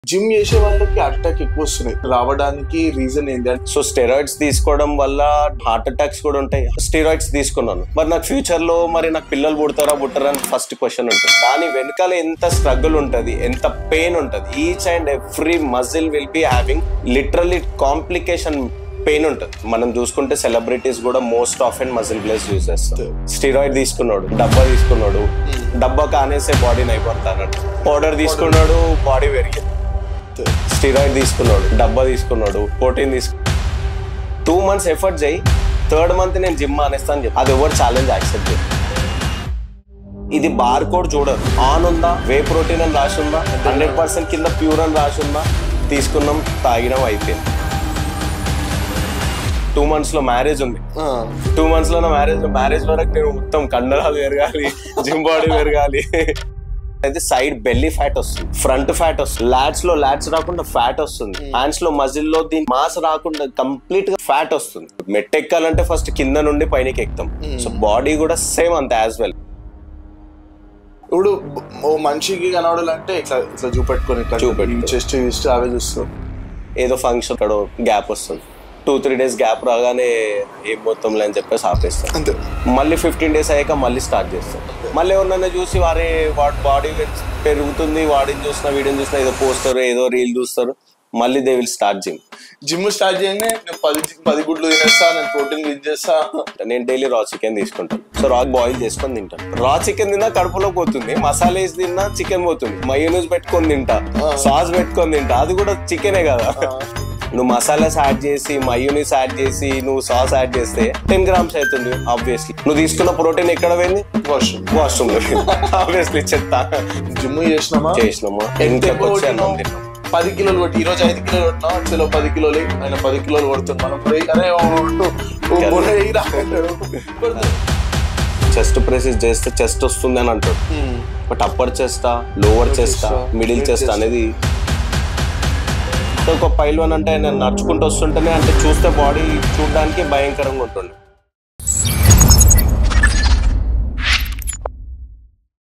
Gym చేసే వాళ్ళకి attack ఎక్కువ వస్తున్నాయి రావడానికి రీజన్ ఏంటి అంటే సో స్టెరాయిడ్స్ తీసుకోవడం వల్ల హార్ట్ అటాక్స్ కూడా ఉంటాయి స్టెరాయిడ్స్ తీసుకున్నాను మరి నాకు ఫ్యూచర్ లో మరి నాకు పిల్లలు పుడతారా పుట్టరా అని ఫస్ట్ క్వశ్చన్ ఉంటుంది దాని వెనకాల ఎంత స్ట్రగుల్ ఉంటుంది ఎంత పెయిన్ ఉంటుంది each and every muscle will be having literally complication pain ఉంటుంది మనం చూసుకుంటే సెలబ్రిటీస్ కూడా most of and muscle blaze use చేస్తారు స్టీరాయిడ్ తీసుకున్నాడు డబ్బా తీసుకున్నాడు డబ్బా కానేసే బాడీని అయిపోతాడు పౌడర్ తీసుకున్నాడు బాడీ పెరిగింది స్టీరాయిడ్ తీసుకున్నాడు డబ్బా తీసుకున్నాడు ప్రోటీన్ తీసుకు టూ మంత్స్ ఎఫర్ట్ చేయి థర్డ్ మంత్ నేను జిమ్ మానేస్తాను చెప్పి అది ఎవరు ఛాలెంజ్ యాక్సెప్ట్ చేయి ఇది బార్ కోడ్ చూడదు ఆన్ ఉందా వే ప్రోటీన్ అని రాసి ఉందా హండ్రెడ్ పర్సెంట్ కింద ప్యూర్ అని రాసి ఉందా తీసుకున్నాం తాగినాం అయిపోయింది టూ మంత్స్ లో మ్యారేజ్ ఉంది టూ మంత్స్ లో నా మ్యారేజ్ మ్యారేజ్ వరకు నేను మొత్తం కండరాలు పెరగాలి జిమ్ బాడీ పెరగాలి అయితే సైడ్ బెల్లీ ఫ్యాట్ వస్తుంది ఫ్రంట్ ఫ్యాట్ వస్తుంది లాడ్స్ లో లాడ్స్ రాకుండా ఫ్యాట్ వస్తుంది హ్యాండ్స్ లో మజిల్ లో దీని మాస్ రాకుండా కంప్లీట్ గా ఫ్యాట్ వస్తుంది మెట్ ఎక్కాలంటే ఫస్ట్ కింద నుండి పైనకి ఎక్కుతాం సో బాడీ కూడా సేమ్ అంత యాజ్ వెల్ ఇప్పుడు ఓ మనిషికి కనబడాలంటే ఇట్లా ఇట్లా చూపెట్టుకొని ఇట్లా చూపెట్టుకొని. చెస్ట్ ఇస్ట్ అవే చూస్తాం ఏదో ఫంక్షన్ అక్కడ గ్యాప్ వస్తుంది టూ త్రీ డేస్ గ్యాప్ రాగానే ఏం మొత్తంలో అని చెప్పేసి ఆపేస్తాం అంతే మళ్ళీ ఫిఫ్టీన్ డేస్ అయ్యాక మళ్ళీ స్టార్ట్ చేస్తాం మళ్ళీ ఎవరినైనా చూసి వారి వాడి బాడీ పెరుగుతుంది వాడిని చూసిన వీడిని చూసిన ఏదో పోస్తారు ఏదో రీల్ చూస్తారు మళ్ళీ they will start gym gym start చేయగానే నేను పది పది గుడ్లు తినేస్తా నేను ప్రోటీన్ యూజ్ చేస్తా నేను డైలీ రా చికెన్ తీసుకుంటాను సో రా బాయిల్ చేసుకొని తింటాను రా చికెన్ తిన్నా కడుపులో పోతుంది మసాలా వేసి తిన్నా చికెన్ పోతుంది మయోనీస్ పెట్టుకొని తింటా సాస్ పెట్టుకొని తింటా అది కూడా చికెనే కదా నువ్వు మసాలాస్ యాడ్ చేసి మయోనీస్ యాడ్ చేసి నువ్వు సాస్ యాడ్ చేస్తే టెన్ గ్రామ్స్ అవుతుంది ఆబ్వియస్లీ నువ్వు తీసుకున్న ప్రోటీన్ ఎక్కడ పోయింది వాష్రూమ్ వాష్రూమ్ లో ఆబ్వియస్లీ చెత్త జిమ్ చేసినామా చేసినాము ఎంత ఇంట్లోకి ఎక్కువ వచ్చి అన్నం కొట్టినావు? తిన్నాం పది కిలోలు కొట్టి ఈ రోజు ఐదు కిలోలు కొట్టినా చలో పది కిలోలు ఆయన పది కిలోలు కొడుతుంది మనం పోయి, అరే ఓ, ఓ, ఓ, ఓ, ఓ, ఇరా అంటాడు. కొడతాడు. చెస్ట్ ప్రెసెస్ చేస్తే చెస్ట్ వస్తుంది అని అంటాడు Hmm. బట్ అప్పర్ చెస్టా లోవర్ చెస్టా chest, middle mid chest chest. అనేది సో ఒక పైల్వన్ అంటే నేను నడుచుకుంటూ వస్తుంటేనే అంటే చూస్తే బాడీ చూడడానికి భయంకరంగా ఉంటుంది